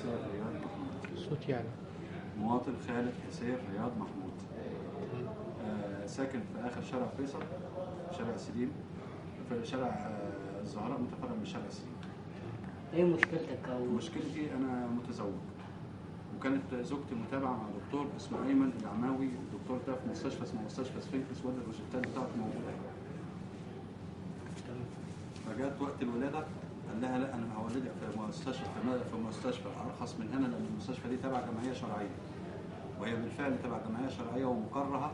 حسين رياض محمود صوت يعني مواطن خالد حسين رياض محمود آه ساكن في اخر شارع فيصل شارع سليم في شارع آه الزهراء متفرع من شارع سليم ايه مشكلتك او مشكلتي انا متزوج وكانت زوجتي متابعه مع دكتور اسمه ايمن العماوي الدكتور ده في مستشفى اسمه مستشفى سفنكس ولا الروشتات بتاعته موجوده فجت وقت الولاده قال لها لا انا هولدك في مستشفى في مستشفى ارخص من هنا لان المستشفى دي تبع جمعيه شرعيه وهي بالفعل تبع جمعيه شرعيه ومقرها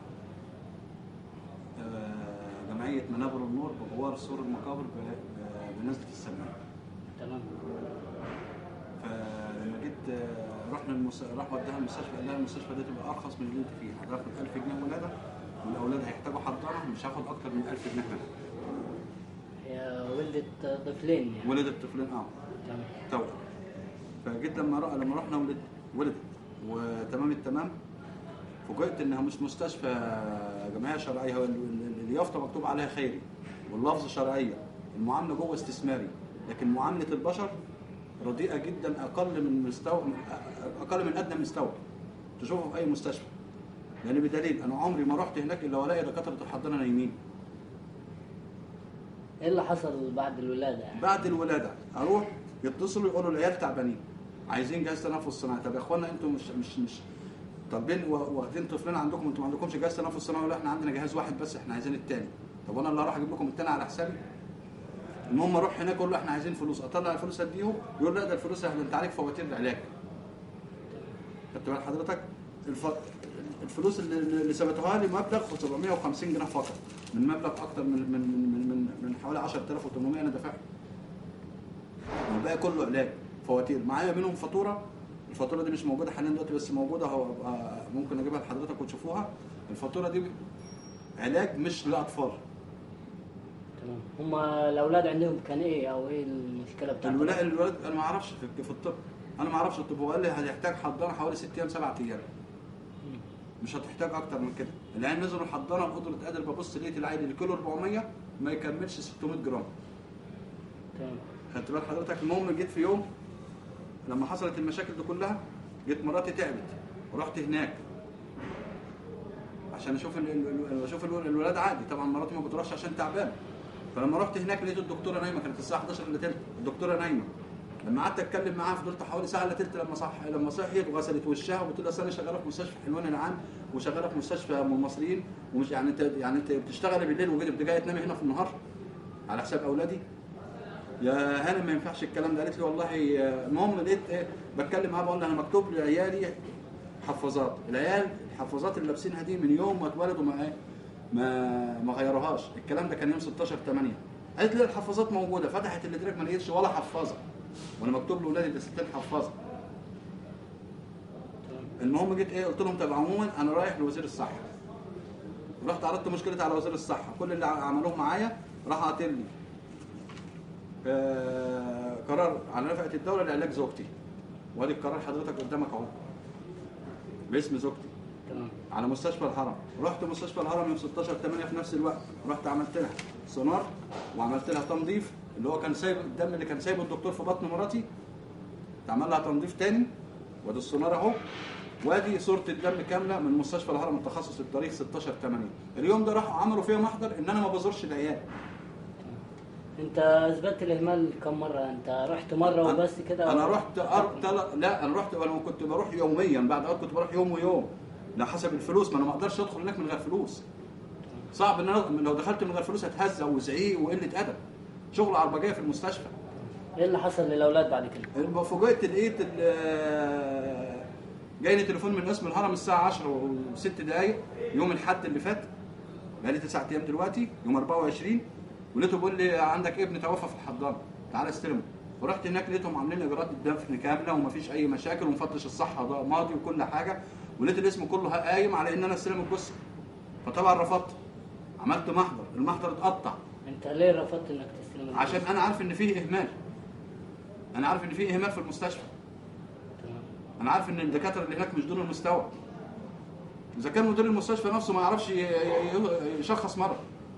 آه، جمعيه منابر النور بجوار سور المقابر ب- ب- بنزله السمان تمام فلما جيت آه، رحنا المس... راح وداها المستشفى قال لها المستشفى دي تبقى ارخص من اللي انت فيه هتاخد 1000 جنيه ولاده والاولاد هيحتاجوا حضانه مش هاخد اكتر من 1000 جنيه هنا هي ولدت طفلين يعني ولدت طفلين اه تمام توأم فجيت لما رأى لما رحنا ولد ولدت وتمام التمام فوجئت انها مش مستشفى جمعيه شرعيه هو ال- ال- اليافطه مكتوب عليها خيري واللفظ شرعيه المعامله جوه استثماري لكن معامله البشر رديئه جدا اقل من مستوى اقل من ادنى مستوى تشوفه في اي مستشفى يعني بدليل انا عمري ما رحت هناك الا والاقي دكاتره الحضانه نايمين ايه اللي حصل بعد الولاده يعني بعد الولاده اروح يتصلوا يقولوا العيال تعبانين عايزين جهاز تنفس صناعي طب يا اخوانا انتوا مش مش مش طب بين واخدين طفلين عندكم انتوا ما عندكمش جهاز تنفس صناعي ولا احنا عندنا جهاز واحد بس احنا عايزين التاني طب وانا اللي هروح اجيب لكم التاني على حسابي المهم اروح هناك اقول له احنا عايزين فلوس اطلع الفلوس اديهم يقول لا ده الفلوس احنا انت عليك فواتير العلاج خدت بال حضرتك الف... الفلوس اللي, اللي ثبتوها لي مبلغ 750 جنيه فقط من مبلغ اكتر من من من من, من حوالي 10800 انا دافعها والباقي كله علاج فواتير معايا منهم فاتوره الفاتوره دي مش موجوده حاليا دلوقتي بس موجوده هو أبقى ممكن اجيبها لحضرتك وتشوفوها الفاتوره دي علاج مش لاطفال تمام هما الاولاد عندهم كان ايه او ايه المشكله بتاعتهم الولاد الولاد انا ما اعرفش في, في الطب انا ما اعرفش الطب هو قال لي هتحتاج حضانه حوالي 6 ايام 7 ايام مش هتحتاج اكتر من كده العيال نزلوا الحضانه بقدره قادر ببص لقيت العيل الكيلو 400 ما يكملش 600 جرام تمام خدت بال حضرتك المهم جيت في يوم لما حصلت المشاكل دي كلها جيت مراتي تعبت ورحت هناك عشان اشوف ال- ال- ال- اشوف الول- الولاد عادي طبعا مراتي ما بتروحش عشان تعبانه فلما رحت هناك لقيت الدكتوره نايمه كانت الساعه 11 الا تلت الدكتوره نايمه لما قعدت اتكلم معاها فضلت حوالي ساعه الا تلت لما صح لما صحيت وغسلت وشها وقلت لها أصل انا شغاله في مستشفى حلوان العام وشغاله في مستشفى ام المصريين ومش يعني انت يعني انت بتشتغلي بالليل وجيت جايه تنامي هنا في النهار على حساب اولادي يا هانم ما ينفعش الكلام ده قالت لي والله آه، المهم لقيت ايه بتكلم معاها بقول لها انا مكتوب لعيالي حفاظات العيال الحفاظات اللي لابسينها دي من يوم ما اتولدوا ما ايه ما ما غيروهاش الكلام ده كان يوم 16 8 قالت لي الحفاظات موجوده فتحت الادراك ما لقيتش ولا حفاظه وانا مكتوب لاولادي ده 60 حفاظه تمام المهم جيت ايه قلت لهم طب عموما انا رايح لوزير الصحه رحت عرضت مشكلتي على وزير الصحه كل اللي عملوه معايا راح عاطل لي آه، قرار على نفقه الدوله لعلاج زوجتي وادي القرار حضرتك قدامك اهو باسم زوجتي تمام على مستشفى الهرم رحت مستشفى الهرم يوم 16 8 في نفس الوقت رحت عملت لها سونار وعملت لها تنظيف اللي هو كان سايب الدم اللي كان سايبه الدكتور في بطن مراتي اتعمل لها تنظيف تاني وادي السونار اهو وادي صوره الدم كامله من مستشفى الهرم التخصص التاريخ 16 8 اليوم ده راحوا عملوا فيها محضر ان انا ما بزورش العيال انت اثبتت الاهمال كم مره انت رحت مره وبس كده انا رحت أر... تل... لا انا رحت انا كنت بروح يوميا بعد اوقات كنت بروح يوم ويوم لا حسب الفلوس ما انا ما اقدرش ادخل هناك من غير فلوس صعب ان انا لو دخلت من غير فلوس هتهزق وزعيق وقله ادب شغل عربجيه في المستشفى ايه اللي حصل للاولاد بعد كده لما فوجئت لقيت ال- جايني تليفون من اسم الهرم الساعه 10 و6 دقائق يوم الاحد اللي فات بقالي 9 ايام دلوقتي يوم 24 ولقيته بيقول لي عندك ابن توفى في الحضانه تعالى استلمه ورحت هناك لقيتهم عاملين اجراءات الدفن كامله ومفيش اي مشاكل ومفتش الصحه ده ماضي وكل حاجه ولقيت الاسم كله قايم على ان انا استلم الجثه فطبعا رفضت عملت محضر المحضر اتقطع انت ليه رفضت انك تستلم الجثة؟ عشان انا عارف ان فيه اهمال انا عارف ان فيه اهمال في المستشفى تمام انا عارف ان الدكاتره اللي هناك مش دول المستوى اذا كان مدير المستشفى نفسه ما يعرفش ي- ي- يشخص مرض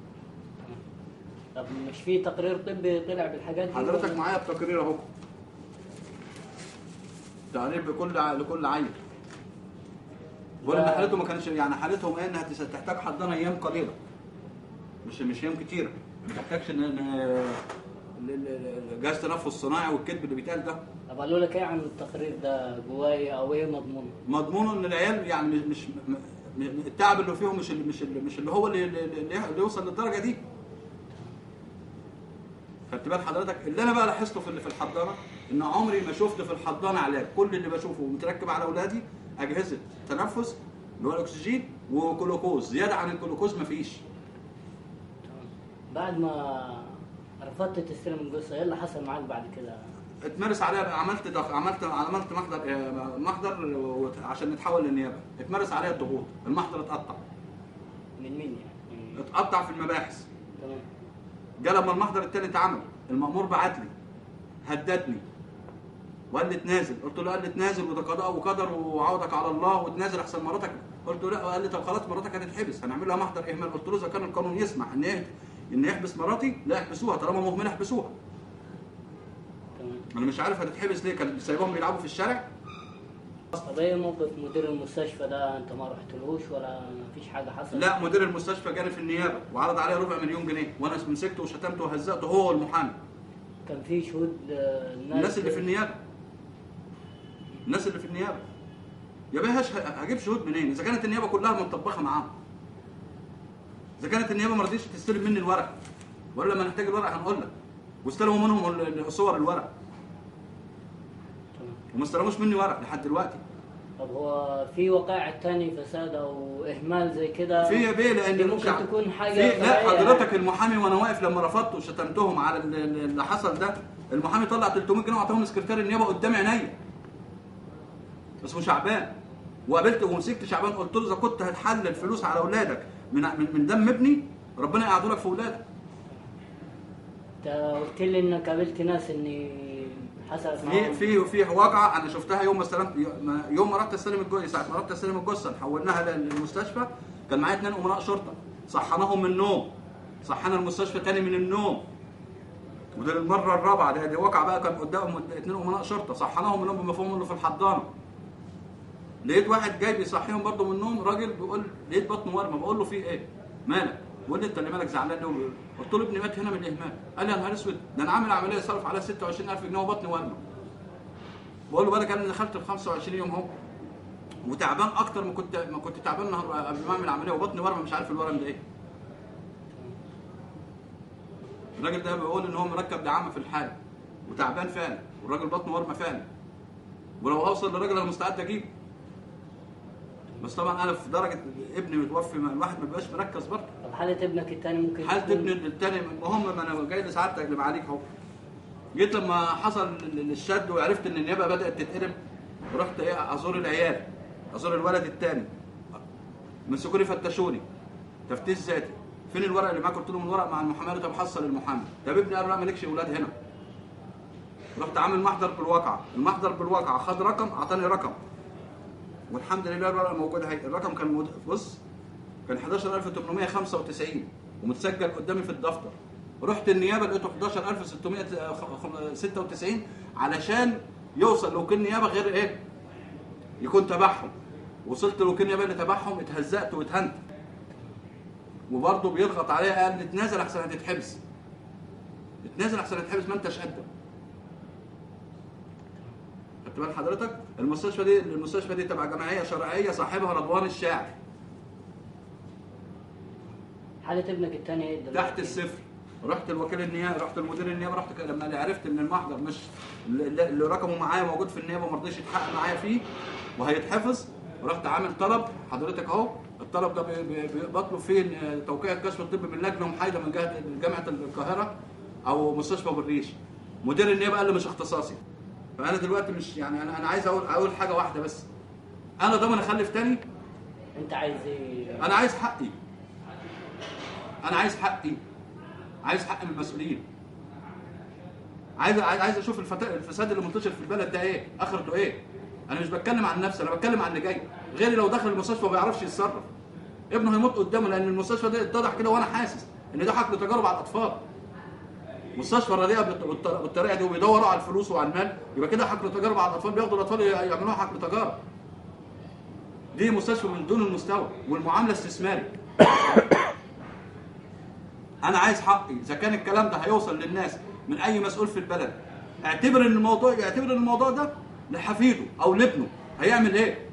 طب مش في تقرير طبي طلع بالحاجات دي حضرتك ولا- معايا التقرير اهو تقريب لكل ع- لكل عيل بقول ان لا. حالتهم ما كانش يعني حالتهم ايه انها تس- تحتاج حضانه ايام قليله مش مش ايام كتيره ما تحتاجش ان إن- ال- ال- ال- جهاز تنفس صناعي والكذب اللي بيتقال ده طب قالوا لك ايه عن التقرير ده جواي او ايه مضمونه؟ مضمونه ان العيال يعني مش مش م- م- التعب اللي فيهم مش اللي مش اللي مش اللي هو اللي, اللي, اللي اللي يوصل للدرجه دي خدت بال حضرتك اللي انا بقى لاحظته في اللي في الحضانه ان عمري ما شفت في الحضانه علاج كل اللي بشوفه متركب على اولادي اجهزه تنفس اللي هو الاكسجين وجلوكوز زياده عن الجلوكوز مفيش تمام. بعد ما رفضت تستلم الجثه ايه اللي حصل معاك بعد كده؟ اتمارس عليها عملت ضغ... عملت عملت محضر آه، محضر وت- عشان نتحول للنيابه اتمارس عليها الضغوط المحضر اتقطع من مين يعني؟ اتقطع في المباحث تمام جه لما المحضر التاني اتعمل المأمور بعت لي هددني وقال لي تنازل قلت له قال لي تنازل وده قضاء وقدر وعوضك على الله وتنازل احسن مراتك قلت له لا قال لي طب خلاص مراتك هتتحبس هنعمل لها محضر اهمال قلت له اذا كان القانون يسمح ان يه- ان يحبس مراتي لا يحبسوها طالما مهمله احبسوها تمام انا مش عارف هتتحبس ليه كان سايبهم بيلعبوا في الشارع طب ايه موقف مدير المستشفى ده انت ما رحتلهوش ولا مفيش حاجه حصلت؟ لا مدير المستشفى جاني في النيابه وعرض عليا ربع مليون جنيه وانا مسكته وشتمته وهزقته هو والمحامي كان في شهود آه، الناس اللي في النيابه الناس اللي في النيابه يا باشا هجيب شهود منين اذا كانت النيابه كلها مطبخه معاهم اذا كانت النيابه ما رضيتش تستلم مني الورق ولا لما نحتاج الورق هنقول لك واستلموا منهم ال- ال- صور الورق تمام. وما استلموش مني ورق لحد دلوقتي طب هو في وقائع تاني فساد او اهمال زي كده في يا بيه لان دي ممكن الشعب- تكون حاجه في لا طبيعية حضرتك المحامي وانا واقف لما رفضت وشتمتهم على ال- ال- اللي حصل ده المحامي طلع 300 جنيه وعطاهم لسكرتير النيابه قدام عينيا اسمه شعبان وقابلت ومسكت شعبان قلت له اذا كنت هتحلل فلوس على اولادك من من, من دم ابني ربنا يقعدوا لك في اولادك انت قلت لي انك قابلت ناس ان حصلت في معاهم في في واقعه انا شفتها يوم ما استلمت يوم ما رحت استلم الجثه ساعه ما رحت استلم الجثه حولناها لل- للمستشفى كان معايا اثنين امراء شرطه صحناهم من النوم صحنا المستشفى تاني من النوم وده المره الرابعه ده دي واقعه بقى كان قدامهم اثنين امراء شرطه صحناهم من النوم بمفهوم اللي في الحضانه لقيت واحد جاي بيصحيهم برضه من النوم راجل بيقول لقيت بطنه ورمه بقول له في ايه؟ مالك؟ بيقول لي انت اللي مالك زعلان ليه؟ قلت له ابني مات هنا من الاهمال قال لي يا نهار اسود ده انا عامل عمليه صرف عليها 26000 جنيه وبطني ورمه بقول له بالك انا دخلت ال 25 يوم اهو وتعبان اكتر ما كنت ما كنت تعبان النهار قبل ما اعمل عمليه وبطني ورمه مش عارف الورم ده ايه الراجل ده بيقول ان هو مركب دعامه في الحاله وتعبان فعلا والراجل بطنه ورمه فعلا ولو اوصل للراجل انا مستعد اجيبه بس طبعا انا في درجه ابني متوفي ما الواحد ما بيبقاش مركز برضه طب حالة ابنك التاني ممكن حالة تكون- ابني التاني المهم ما انا جاي لسعادتك اللي معاليك اهو جيت لما حصل ال- الشد وعرفت ان النيابه بدات تتقلب رحت ايه ازور العيال ازور الولد التاني مسكوني فتشوني تفتيش ذاتي فين الورق اللي معاك قلت لهم الورق مع المحامي قالوا طب حصل المحامي طب ابني قال لا مالكش اولاد هنا رحت عامل محضر بالواقعه المحضر بالواقعه خد رقم اعطاني رقم والحمد لله الورقه موجوده اهي الرقم كان مود... بص كان 11895 ومتسجل قدامي في الدفتر رحت النيابه لقيته 11696 علشان يوصل لو كان نيابه غير ايه يكون تبعهم وصلت لو كان نيابه اللي تبعهم اتهزقت واتهنت وبرضه بيضغط عليا قال لي اتنازل احسن هتتحبس اتنازل احسن هتتحبس ما انتش قده خدت بال حضرتك المستشفى دي المستشفى دي تبع جمعيه شرعيه صاحبها رضوان الشاعر حالة ابنك التاني ايه دلوقتي؟ تحت الصفر رحت الوكيل النيابه رحت المدير النيابه رحت ك- لما عرفت ان المحضر مش اللي اللي رقمه معايا موجود في النيابه ما رضيش يتحقق معايا فيه وهيتحفظ رحت عامل طلب حضرتك اهو الطلب ده بي- بي- بي- بطلب فيه إن توقيع الكشف الطبي من لجنه محايده من جهه جامعه القاهره او مستشفى بالريش مدير النيابه قال لي مش اختصاصي فانا دلوقتي مش يعني انا انا عايز اقول اقول حاجه واحده بس انا ضامن اخلف تاني انت عايز ايه؟ انا عايز حقي انا عايز حقي عايز حق من المسؤولين عايز عايز عايز اشوف الفت- الفساد اللي منتشر في البلد ده ايه اخرته ايه انا مش بتكلم عن نفسي انا بتكلم عن اللي جاي غيري لو دخل المستشفى ما بيعرفش يتصرف ابنه هيموت قدامه لان المستشفى ده اتضح كده وانا حاسس ان ده حقل تجارب على الاطفال مستشفى الرديئه بالط- بالط- بالطريقه دي وبيدوروا على الفلوس وعلى المال يبقى كده حقل تجارب على الاطفال بياخدوا الاطفال يعملوها حقل تجارب دي مستشفى من دون المستوى والمعامله استثماري انا عايز حقي اذا كان الكلام ده هيوصل للناس من اي مسؤول في البلد اعتبر ان الموضوع اعتبر ان الموضوع ده لحفيده او لابنه هيعمل ايه